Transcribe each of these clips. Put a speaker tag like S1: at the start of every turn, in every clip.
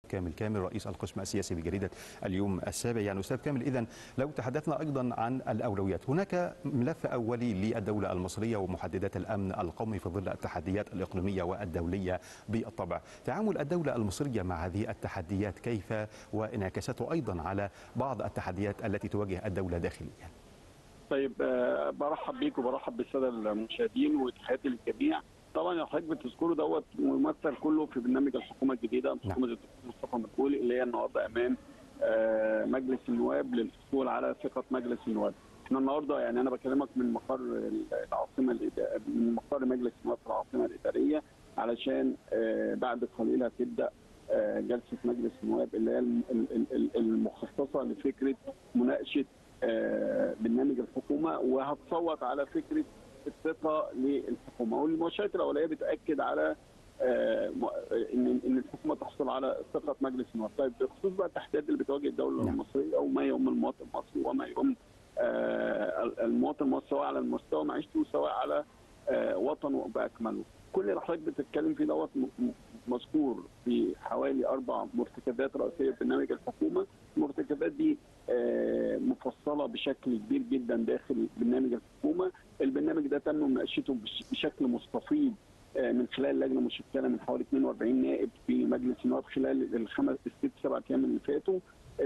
S1: كامل كامل رئيس القسم السياسي بجريده اليوم السابع يعني استاذ كامل اذا لو تحدثنا ايضا عن الاولويات هناك ملف اولي للدوله المصريه ومحددات الامن القومي في ظل التحديات الاقليميه والدوليه بالطبع تعامل الدوله المصريه مع هذه التحديات كيف وانعكاساته ايضا على بعض التحديات التي تواجه الدوله داخليا
S2: طيب آه برحب بيك وبرحب بالساده المشاهدين وتحياتي للجميع طبعا اللي حضرتك بتذكره دوت ممثل كله في برنامج الحكومه الجديده حكومه الدكتور مصطفى مدبولي اللي هي النهارده امام آه مجلس النواب للحصول على ثقه مجلس النواب. احنا النهارده يعني انا بكلمك من مقر العاصمه من مقر مجلس النواب في العاصمه الاداريه علشان آه بعد قليل هتبدا آه جلسه مجلس النواب اللي هي المخصصه لفكره مناقشه آه برنامج الحكومه وهتصوت على فكره الثقه للحكومه والمؤشرات الاوليه بتاكد على آه ان ان الحكومه تحصل على ثقه مجلس النواب. طيب بخصوص بقى التحديات اللي بتواجه الدوله نعم. المصريه وما يهم المواطن المصري وما يهم آه المواطن المصري سواء على المستوى معيشته وسواء على آه وطنه باكمله. كل اللي حضرتك بتتكلم فيه دوت مذكور في حوالي اربع مرتكزات رئيسيه في برنامج الحكومه، المرتكزات دي مفصله بشكل كبير جدا داخل برنامج الحكومه، البرنامج ده تم مناقشته بشكل مستفيض من خلال لجنه مشكله من حوالي 42 نائب في مجلس النواب خلال الخمس الست سبع ايام اللي فاتوا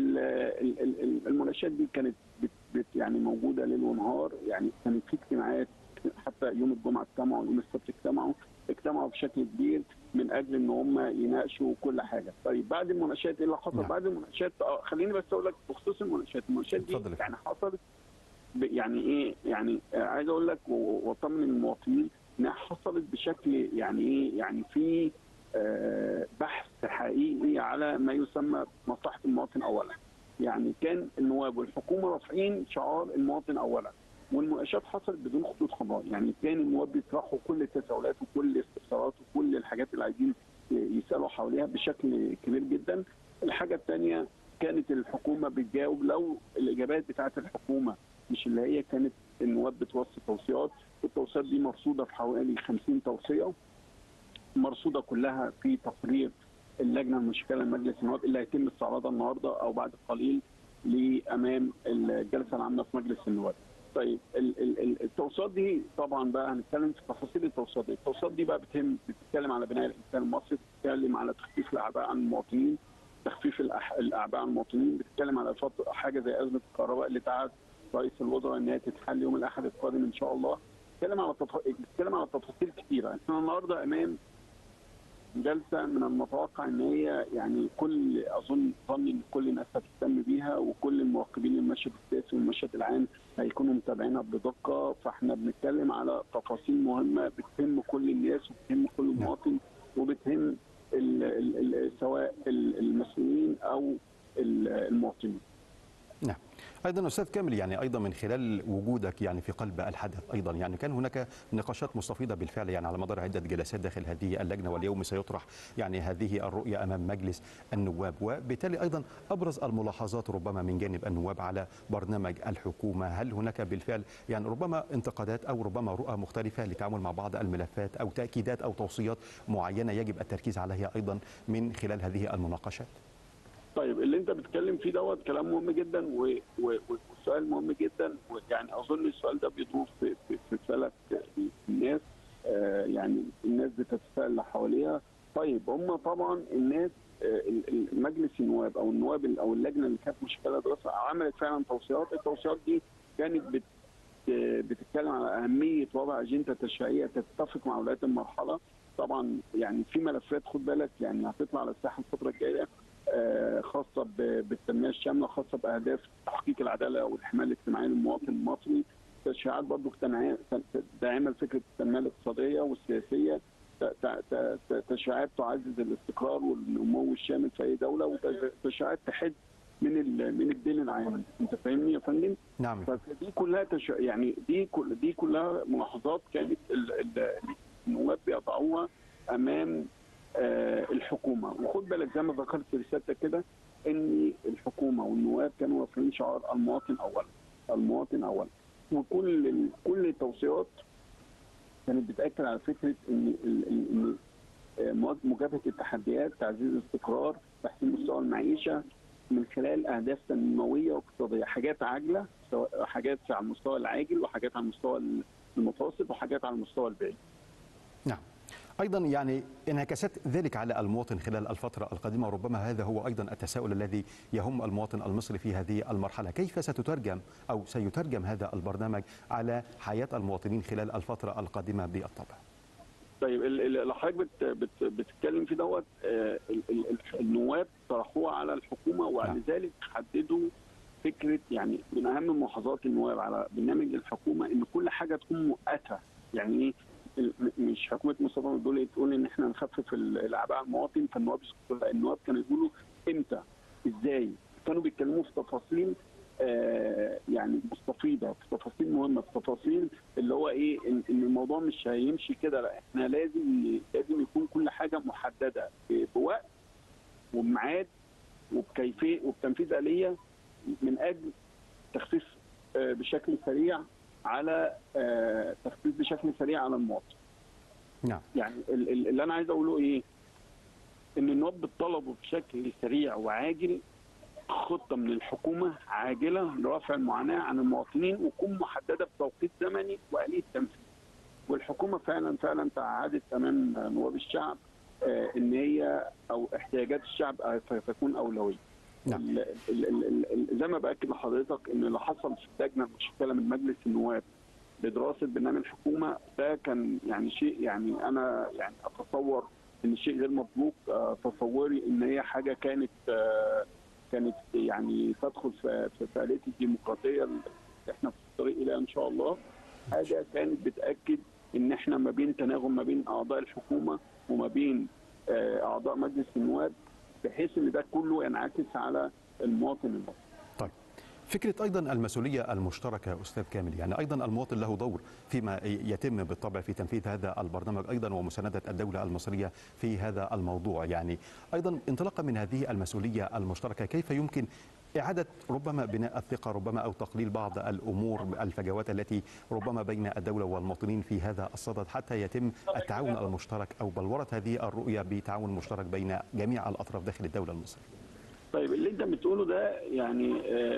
S2: المناقشات دي كانت بت يعني موجوده ليل ونهار يعني كانت في اجتماعات حتى يوم الجمعه اجتمعوا يوم السبت اجتمعوا اجتمعوا بشكل كبير من اجل ان هم يناقشوا كل حاجه طيب بعد المناقشات ايه اللي حصل نعم. بعد المناقشات اه خليني بس اقول لك بخصوص المناقشات المناقشات دي يعني حصلت يعني ايه يعني عايز اقول لك واطمن المواطنين انها حصلت بشكل يعني ايه يعني في آه بحث حقيقي على ما يسمى مصلحه المواطن اولا يعني كان النواب والحكومه رافعين شعار المواطن اولا والمناقشات حصلت بدون خطوط حمراء يعني كان النواب بيطرحوا كل التساؤلات وكل الاستفسارات وكل الحاجات اللي عايزين يسالوا حواليها بشكل كبير جدا الحاجه الثانيه كانت الحكومه بتجاوب لو الاجابات بتاعت الحكومه مش اللي هي كانت النواب بتوصي توصيات والتوصيات دي مرصوده في حوالي 50 توصيه مرصوده كلها في تقرير اللجنه المشكله لمجلس النواب اللي هيتم استعراضها النهارده او بعد قليل لامام الجلسه العامه في مجلس النواب. طيب التوصيات دي طبعا بقى هنتكلم في تفاصيل التوصيات دي، التوصيات دي بقى بتهم بتتكلم على بناء الانسان المصري، بتتكلم على تخفيف الاعباء عن المواطنين، تخفيف الاعباء عن المواطنين، بتتكلم على حاجه زي ازمه الكهرباء اللي تعاد رئيس الوزراء ان هي تتحل يوم الاحد القادم ان شاء الله. بتتكلم على تطف... بتتكلم على تفاصيل كثيره، احنا النهارده امام جلسه من المتوقع ان هي يعني كل اظن ظني ان كل الناس هتهتم بيها وكل المراقبين للمشهد السياسي والمشهد العام هيكونوا متابعينها بدقه فاحنا بنتكلم على تفاصيل مهمه بتهم كل الناس وبتهم كل مواطن وبتهم ال ال ال سواء المسؤولين او المواطنين.
S1: نعم. ايضا استاذ كامل يعني ايضا من خلال وجودك يعني في قلب الحدث ايضا يعني كان هناك نقاشات مستفيضه بالفعل يعني على مدار عده جلسات داخل هذه اللجنه واليوم سيطرح يعني هذه الرؤيه امام مجلس النواب وبالتالي ايضا ابرز الملاحظات ربما من جانب النواب على برنامج الحكومه هل هناك بالفعل يعني ربما انتقادات او ربما رؤى مختلفه للتعامل مع بعض الملفات او تاكيدات او توصيات معينه يجب التركيز عليها ايضا من خلال هذه المناقشات
S2: طيب اللي انت بتتكلم فيه دوت كلام مهم جدا وسؤال مهم جدا ويعني اظن السؤال ده بيدور في في, في فلك الناس آه يعني الناس بتتساءل اللي حواليها طيب هم طبعا الناس آه مجلس النواب او النواب او اللجنه اللي كانت مشكله دراسه عملت فعلا توصيات التوصيات دي كانت بت بتتكلم على اهميه وضع اجنده تشريعيه تتفق مع ولايات المرحله طبعا يعني في ملفات خد بالك يعني هتطلع على الساحه الفتره الجايه خاصه بالتنميه الشامله خاصه باهداف تحقيق العداله والحمايه الاجتماعيه للمواطن المصري تشريعات برضه داعمه لفكره التنميه الاقتصاديه والسياسيه تشريعات تعزز الاستقرار والنمو الشامل في اي دوله وتشريعات تحد من من الدين العام انت فاهمني يا فندم؟
S1: نعم
S2: فدي كلها تش... يعني دي كل دي كلها ملاحظات كانت النواب بيضعوها امام آه الحكومه وخد بالك زي ما ذكرت في رسالتك كده ان الحكومه والنواب كانوا رافعين شعار المواطن اولا المواطن اولا وكل كل التوصيات كانت بتاكد على فكره ان ان مواجهه التحديات تعزيز الاستقرار تحسين المعيشه من خلال اهداف تنمويه واقتصاديه حاجات عاجله سواء حاجات على المستوى العاجل وحاجات على المستوى المتوسط وحاجات على المستوى البعيد
S1: نعم ايضا يعني انعكاسات ذلك على المواطن خلال الفتره القادمه ربما هذا هو ايضا التساؤل الذي يهم المواطن المصري في هذه المرحله كيف ستترجم او سيترجم هذا البرنامج على حياه المواطنين خلال الفتره القادمه بالطبع
S2: طيب اللي حضرتك بت بت بتتكلم فيه دوت آه النواب طرحوها على الحكومه ولذلك حددوا فكره يعني من اهم ملاحظات النواب على برنامج الحكومه ان كل حاجه تكون مؤقته يعني ايه مش حكومه مصطفى مدبولي تقول ان احنا نخفف الاعباء على المواطن فالنواب النواب كانوا يقولوا امتى ازاي كانوا بيتكلموا في تفاصيل آه يعني مستفيضه في تفاصيل مهمه في تفاصيل اللي هو ايه ان, إن الموضوع مش هيمشي كده لا احنا لازم لازم يكون كل حاجه محدده بوقت وبميعاد وبكيفيه وبتنفيذ اليه من اجل تخفيف آه بشكل سريع على آه تخفيف بشكل سريع على المواطن.
S1: نعم.
S2: يعني اللي انا عايز اقوله ايه؟ ان النواب طلبوا بشكل سريع وعاجل خطه من الحكومه عاجله لرفع المعاناه عن المواطنين وتكون محدده بتوقيت زمني واليه تنفيذ. والحكومه فعلا فعلا تعهدت امام نواب الشعب آه ان هي او احتياجات الشعب تكون اولويه.
S1: نعم.
S2: ال ال ال زي ما باكد لحضرتك ان اللي حصل في اللجنه المشكله من مجلس النواب لدراسه برنامج الحكومه ده كان يعني شيء يعني انا يعني اتصور ان شيء غير مطلوب آه تصوري ان هي حاجه كانت آه كانت يعني تدخل في في آلية الديمقراطيه اللي احنا في الطريق اليها ان شاء الله حاجه كانت بتاكد ان احنا ما بين تناغم ما بين اعضاء الحكومه وما بين آه اعضاء مجلس النواب بحيث ان ده كله ينعكس على المواطن المصري.
S1: طيب فكرة أيضا المسؤولية المشتركة أستاذ كامل يعني أيضا المواطن له دور فيما يتم بالطبع في تنفيذ هذا البرنامج أيضا ومساندة الدولة المصرية في هذا الموضوع يعني أيضا انطلاقا من هذه المسؤولية المشتركة كيف يمكن إعادة ربما بناء الثقة ربما أو تقليل بعض الأمور الفجوات التي ربما بين الدولة والمواطنين في هذا الصدد حتى يتم التعاون المشترك أو بلورة هذه الرؤية بتعاون مشترك بين جميع الأطراف داخل الدولة المصرية
S2: طيب اللي انت بتقوله ده يعني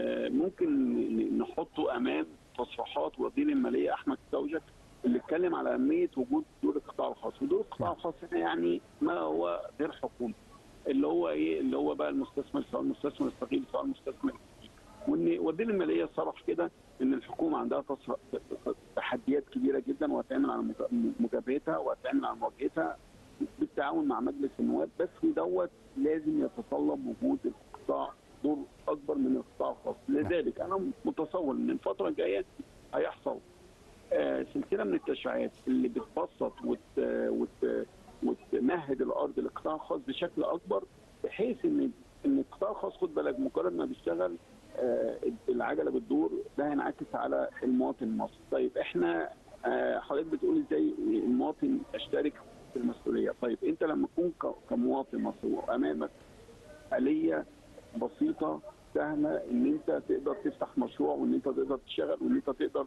S2: ممكن نحطه امام تصريحات وزير الماليه احمد توجك اللي اتكلم على اهميه وجود دور القطاع الخاص ودور القطاع الخاص هنا يعني ما هو غير حكومي اللي هو ايه اللي هو بقى المستثمر سواء المستثمر الصغير سواء المستثمر وان وزير الماليه صرح كده ان الحكومه عندها تحديات كبيره جدا وهتعمل على مجابهتها وهتعمل على مواجهتها بالتعاون مع مجلس النواب بس دوت لازم يتطلب وجود القطاع دور اكبر من القطاع الخاص لذلك انا متصور ان الفتره الجايه هيحصل آه سلسله من التشريعات اللي بتبسط وت... وت... وتمهد الارض للقطاع الخاص بشكل اكبر بحيث ان ان القطاع الخاص خد بالك مجرد ما بيشتغل آه العجله بتدور ده هينعكس على المواطن المصري طيب احنا آه حضرتك بتقول ازاي المواطن يشترك في المسؤوليه طيب انت لما تكون كمواطن مصري وامامك اليه بسيطه سهله ان انت تقدر تفتح مشروع وان انت تقدر تشتغل وان انت تقدر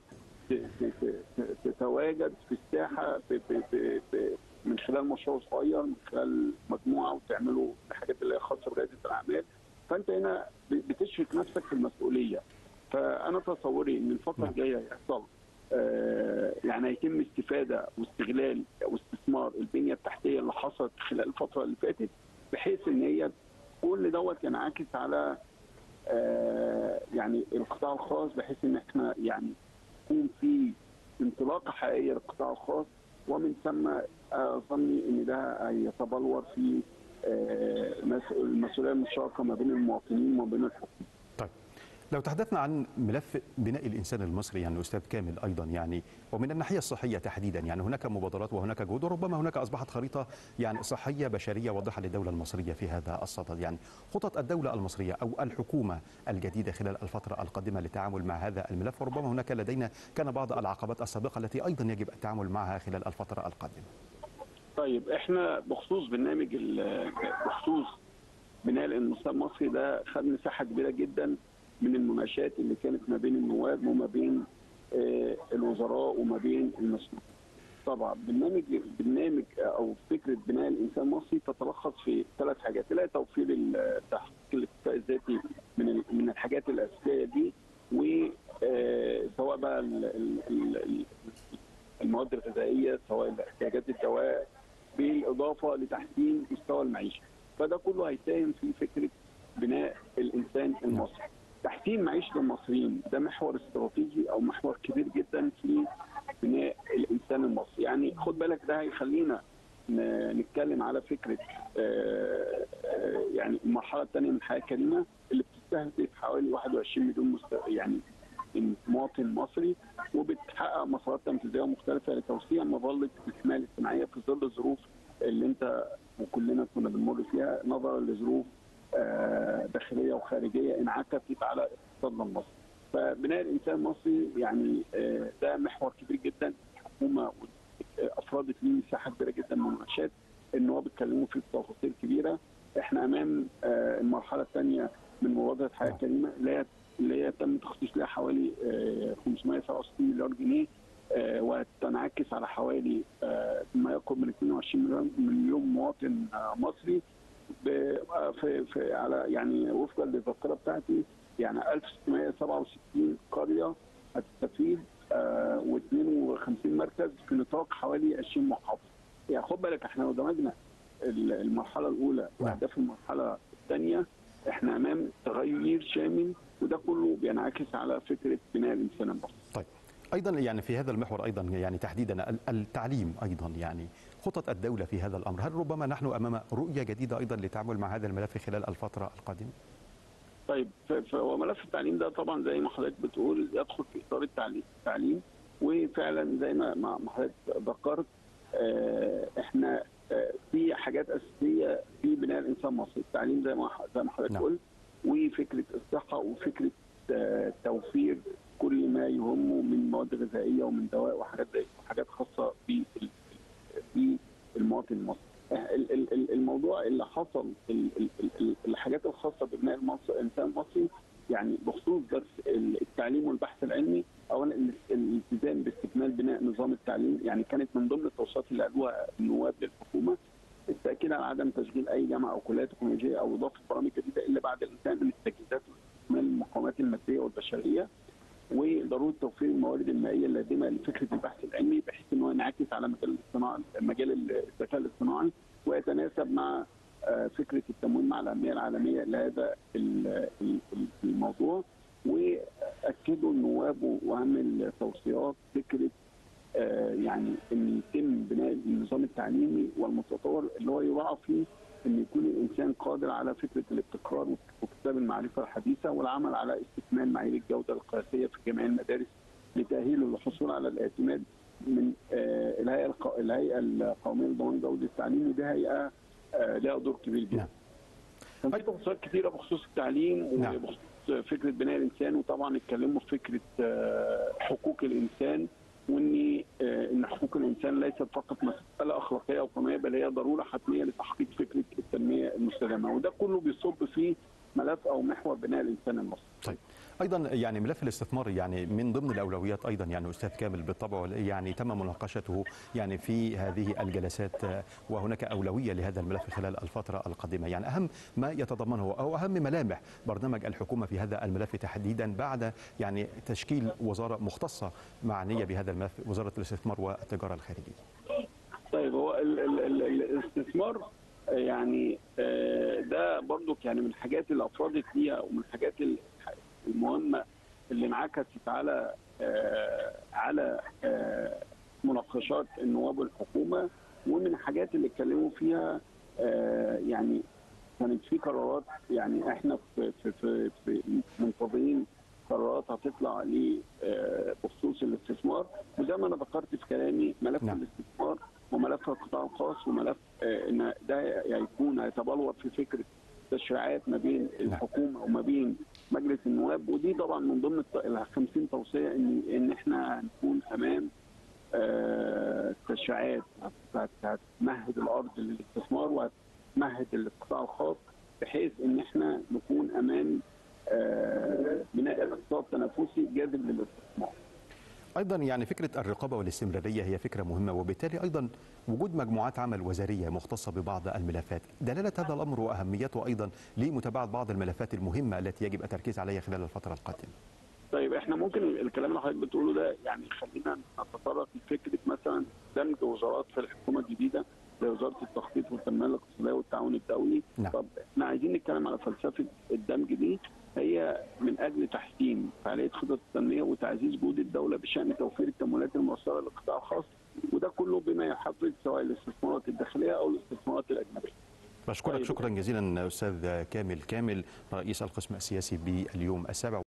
S2: تتواجد في الساحه في في في في من خلال مشروع صغير من خلال مجموعه وتعملوا الحاجات اللي هي خاصه برياده الاعمال فانت هنا بتشرك نفسك في المسؤوليه فانا تصوري ان الفتره الجايه يحصل آه يعني هيتم استفاده واستغلال واستثمار البنيه التحتيه اللي حصلت خلال الفتره اللي فاتت بحيث ان هي كل دوت ينعكس على آه يعني القطاع الخاص بحيث ان احنا يعني يكون في انطلاقه حقيقيه للقطاع الخاص ومن ثم اظني ان ده هيتبلور في آه المسؤوليه المشتركه ما بين المواطنين وما بين الحكومه.
S1: طيب لو تحدثنا عن ملف بناء الانسان المصري يعني استاذ كامل ايضا يعني ومن الناحيه الصحيه تحديدا يعني هناك مبادرات وهناك جهود وربما هناك اصبحت خريطه يعني صحيه بشريه واضحه للدوله المصريه في هذا الصدد يعني خطط الدوله المصريه او الحكومه الجديده خلال الفتره القادمه للتعامل مع هذا الملف وربما هناك لدينا كان بعض العقبات السابقه التي ايضا يجب التعامل معها خلال الفتره القادمه.
S2: طيب احنا بخصوص برنامج بخصوص بناء الانسان المصري ده خد مساحه كبيره جدا من المناقشات اللي كانت ما بين النواب وما بين آه الوزراء وما بين المسؤولين. طبعا برنامج برنامج او فكره بناء الانسان المصري تتلخص في ثلاث حاجات، لا توفير التحقيقات سواء احتياجات الدواء بالاضافه لتحسين مستوى المعيشه فده كله هيساهم في فكره بناء الانسان المصري تحسين معيشه المصريين ده محور استراتيجي او محور كبير جدا في بناء الانسان المصري يعني خد بالك ده هيخلينا ن- نتكلم على فكره آه، آه، يعني المرحله الثانيه من الحياه الكريمه اللي بتستهدف حوالي 21 مليون مست... يعني مواطن مصري وبتحقق مسارات تنفيذيه مختلفه لتوسيع مظله الحمايه الاجتماعيه في ظل الظروف اللي انت وكلنا كنا بنمر فيها نظرا لظروف آه، داخليه وخارجيه انعكست على اقتصادنا المصري. فبناء الانسان المصري يعني آه، ده محور كبير جدا الحكومه افرادت ليه مساحه كبيره جدا من المناقشات النواب اتكلموا فيه بتفاصيل كبيره احنا امام آه، المرحله الثانيه من مبادره حياه كريمه اللي هي اللي هي تم تخصيص لها حوالي آه، 567 مليار جنيه آه، وتنعكس على حوالي آه، ما يقرب من 22 مليون مليون مواطن آه، مصري ب- آه، في في على يعني وفقا للذاكره بتاعتي يعني 1667 قريه هتستفيد و52 مركز في نطاق حوالي 20 محافظه. يعني خد بالك احنا لو دمجنا ال- المرحله الاولى واهداف المرحله الثانيه احنا امام تغير شامل وده كله بينعكس على فكره بناء الانسان المصري.
S1: طيب ايضا يعني في هذا المحور ايضا يعني تحديدا ال- التعليم ايضا يعني خطط الدوله في هذا الامر هل ربما نحن امام رؤيه جديده ايضا للتعامل مع هذا الملف خلال الفتره القادمه
S2: طيب ف- فهو ملف التعليم ده طبعا زي ما حضرتك بتقول يدخل في اطار التعليم التعليم وفعلا زي ما ما ما حضرتك ذكرت آه، احنا آه، في حاجات اساسيه في بناء الانسان المصري التعليم زي ما ح- زي ما حضرتك
S1: نعم.
S2: قلت وفكره الصحه وفكره آه، توفير كل ما يهمه من مواد غذائيه ومن دواء وحاجات زي وحاجات خاصه بال- بالمواطن المصري ال- ال- ال- الموضوع اللي حصل ال- ال- ال- الحاجات الخاصه ببناء المصر الانسان المصري يعني بخصوص درس التعليم والبحث العلمي اولا ال- الالتزام باستكمال بناء نظام التعليم يعني كانت من ضمن التوصيات اللي قالوها النواب للحكومه التاكيد على عدم تشغيل اي جامعه او كليه تكنولوجيه او اضافه برامج جديده الا بعد الانتهاء من التجهيزات واستكمال المقومات الماديه والبشريه وضروره توفير الموارد المائيه اللازمه لفكره البحث العلمي بحيث انه ينعكس على مجال الصناعه مجال الذكاء الاصطناعي ويتناسب مع آه، فكره التموين مع الاهميه العالميه لهذا ال- ال- الموضوع واكدوا النواب واهم التوصيات فكره آه، يعني ان يتم بناء النظام التعليمي والمتطور اللي هو يراعى فيه ان يكون الانسان قادر على فكره الابتكار واكتساب المعرفه الحديثه والعمل على استكمال معايير الجوده القياسيه في جميع المدارس لتاهيله للحصول على الاعتماد من آه، الهيئه الق- الهيئه القوميه لضمان جوده التعليم ودي هيئه آه، لها دور كبير جدا.
S1: نعم.
S2: كان في تفاصيل كثيره بخصوص التعليم
S1: نعم.
S2: وبخصوص فكره بناء الانسان وطبعا اتكلموا في فكره آه، حقوق الانسان وان آه، ان حقوق الانسان ليست فقط مساله اخلاقيه او قانونيه بل هي ضروره حتميه لتحقيق فكره التنميه المستدامه وده كله بيصب في ملف او محور بناء الانسان المصري.
S1: طيب ايضا يعني ملف الاستثمار يعني من ضمن الاولويات ايضا يعني استاذ كامل بالطبع يعني تم مناقشته يعني في هذه الجلسات آه، وهناك اولويه لهذا الملف خلال الفتره القادمه يعني اهم ما يتضمنه او اهم ملامح برنامج الحكومه في هذا الملف تحديدا بعد يعني تشكيل وزاره مختصه معنيه بهذا الملف وزاره الاستثمار والتجاره الخارجيه
S2: طيب هو ال ال ال الاستثمار آه، يعني آه، ده برضو يعني من الحاجات اللي افرادت ليها ومن الحاجات ال- المهمه اللي انعكست على آه، على آه، مناقشات النواب والحكومه ومن الحاجات اللي اتكلموا فيها آه، يعني كانت في قرارات يعني احنا في في في, في منتظرين قرارات هتطلع ل آه، بخصوص الاستثمار وزي ما انا ذكرت في كلامي ملف
S1: نعم.
S2: الاستثمار وملف القطاع الخاص وملف آه، ان ده يكون هيتبلور في فكره تشريعات ما بين الحكومه وما بين مجلس النواب ودي طبعا من ضمن الت- ال 50 توصيه ان ان احنا هنكون امام آه، تشريعات هت- هتمهد الارض للاستثمار وهتمهد القطاع الخاص بحيث ان احنا نكون امام آه، بناء اقتصاد تنافسي جاذب للاستثمار.
S1: ايضا يعني فكره الرقابه والاستمراريه هي فكره مهمه وبالتالي ايضا وجود مجموعات عمل وزاريه مختصه ببعض الملفات دلاله هذا الامر واهميته ايضا لمتابعه بعض الملفات المهمه التي يجب التركيز عليها خلال الفتره القادمه
S2: طيب احنا ممكن الكلام اللي حضرتك بتقوله ده يعني خلينا نتطرق لفكره مثلا دمج وزارات في الحكومه الجديده زي وزاره التخطيط والتنميه الاقتصاديه والتعاون الدولي
S1: نعم.
S2: طب احنا عايزين نتكلم على فلسفه الدمج دي هي من اجل تحسين فعاليه خطط التنميه وتعزيز جهود الدوله بشان توفير التمويلات الموصله للقطاع الخاص وده كله بما يحفز سواء الاستثمارات الداخليه او الاستثمارات الاجنبيه.
S1: بشكرك
S2: طيب.
S1: شكرا جزيلا استاذ كامل كامل رئيس القسم السياسي باليوم السابع